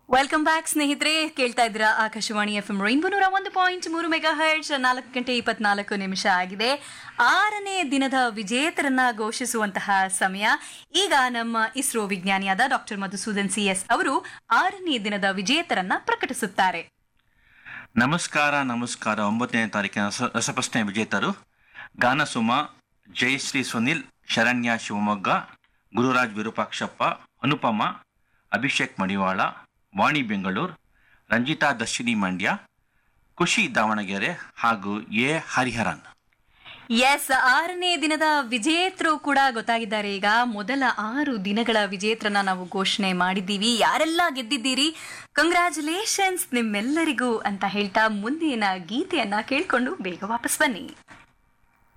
welcome back ಸ್ನೇಹಿತರೆ ಕೇಳ್ತಾ ಇದ್ದೀರಾ ಆಕಾಶವಾಣಿ ಎಫ್ ಎಂ ರೈನ್ಬೋ ನೂರ ಒಂದು ಪಾಯಿಂಟ್ ಮೂರು ಮೆಗಾ ಹರ್ಟ್ಸ್ ನಾಲ್ಕು ಗಂಟೆ ಇಪ್ಪತ್ನಾಲ್ಕು ನಿಮಿಷ ಆಗಿದೆ ಆರನೇ ದಿನದ ವಿಜೇತರನ್ನ ಘೋಷಿಸುವಂತಹ ಸಮಯ ಈಗ ನಮ್ಮ ಇಸ್ರೋ ವಿಜ್ಞಾನಿಯಾದ ಡಾಕ್ಟರ್ ಮಧುಸೂದನ್ ಸಿ ಎಸ್ ಅವರು ಆರನೇ ದಿನದ ವಿಜೇತರನ್ನ ಪ್ರಕಟಿಸುತ್ತಾರೆ ನಮಸ್ಕಾರ ನಮಸ್ಕಾರ ಒಂಬತ್ತನೇ ತಾರೀಕಿನ ರಸ- ರಸಪ್ರಶ್ನೆ ವಿಜೇತರು ಗಾನಸುಮ ಜಯಶ್ರೀ ಸುನಿಲ್ ಶರಣ್ಯ ಶಿವಮೊಗ್ಗ ಗುರುರಾಜ್ ವಿರೂಪಾಕ್ಷಪ್ಪ ಅನುಪಮ ಅಭಿಷೇಕ್ ಮಡಿವಾಳ ವಾಣಿ ಬೆಂಗಳೂರು ರಂಜಿತಾ ದರ್ಶಿನಿ ಮಂಡ್ಯ ಖುಷಿ ದಾವಣಗೆರೆ ಹಾಗೂ ಎ ಹರಿಹರನ್ ಎಸ್ ಆರನೇ ದಿನದ ವಿಜೇತರು ಕೂಡ ಗೊತ್ತಾಗಿದ್ದಾರೆ ಈಗ ಮೊದಲ ಆರು ದಿನಗಳ ವಿಜೇತರನ್ನ ನಾವು ಘೋಷಣೆ ಮಾಡಿದ್ದೀವಿ ಯಾರೆಲ್ಲ ಗೆದ್ದಿದ್ದೀರಿ ಕಂಗ್ರ್ಯಾಚುಲೇಷನ್ಸ್ ನಿಮ್ಮೆಲ್ಲರಿಗೂ ಅಂತ ಹೇಳ್ತಾ ಮುಂದಿನ ಗೀತೆಯನ್ನ ಕೇಳ್ಕೊಂಡು ಬೇಗ ವಾಪಸ್ ಬನ್ನಿ